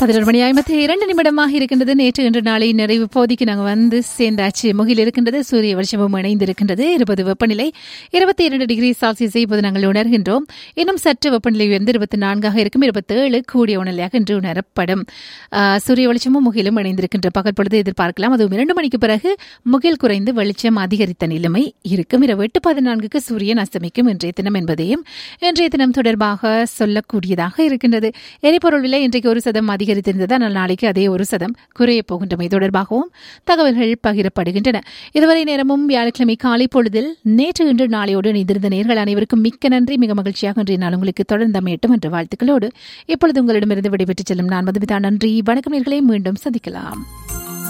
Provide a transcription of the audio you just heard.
பதினொரு மணி ஐம்பத்தி இரண்டு நிமிடமாக இருக்கின்றது நேற்று இன்று நாளை நிறைவு போதிக்கு நாங்கள் வந்து சேர்ந்தாச்சு முகில் இருக்கின்றது சூரிய வருஷமும் இணைந்திருக்கின்றது இருபது வெப்பநிலை இருபத்தி இரண்டு டிகிரி செல்சியஸை இப்போது நாங்கள் உணர்கின்றோம் இன்னும் சற்று வெப்பநிலை உயர்ந்து இருபத்தி நான்காக இருக்கும் இருபத்தேழு கூடிய உணர்நிலையாக இன்று உணரப்படும் ஆஹ், சூரிய வெளிச்சமும் முகிலும் இணைந்திருக்கின்ற பகல் பொழுது எதிர்பார்க்கலாம் அதுவும் இரண்டு மணிக்கு பிறகு முகில் குறைந்து வெளிச்சம் அதிகரித்த நிலைமை இருக்கும் இரவு எட்டு பதினான்குக்கு சூரியன் அஸ்தமிக்கும் இன்றைய தினம் என்பதையும் இன்றைய தினம் தொடர்பாக சொல்லக்கூடியதாக இருக்கின்றது எரிபொருள் விலை இன்றைக்கு ஒரு சதம் அதிகரித்திருந்தது ஆனால் நாளைக்கு அதே ஒரு சதம் குறையப் போகின்றமை தொடர்பாகவும் தகவல்கள் பகிரப்படுகின்றன இதுவரை நேரமும் வியாழக்கிழமை காலை பொழுதில் நேற்று இன்று நாளையோடு இணைந்திருந்த நேர்கள் அனைவருக்கும் மிக்க நன்றி மிக மகிழ்ச்சியாக இன்றைய நாள் உங்களுக்கு தொடர்ந்து அமையட்டும் என்ற வாழ்த்துக்களோடு இப்பொழுது உங்களிடமிருந்து விடைபெற்றுச் செல்லும் நான் மதுமிதா நன்றி வணக்கம் நேர்களை மீண்டும் சந்திக்கலாம்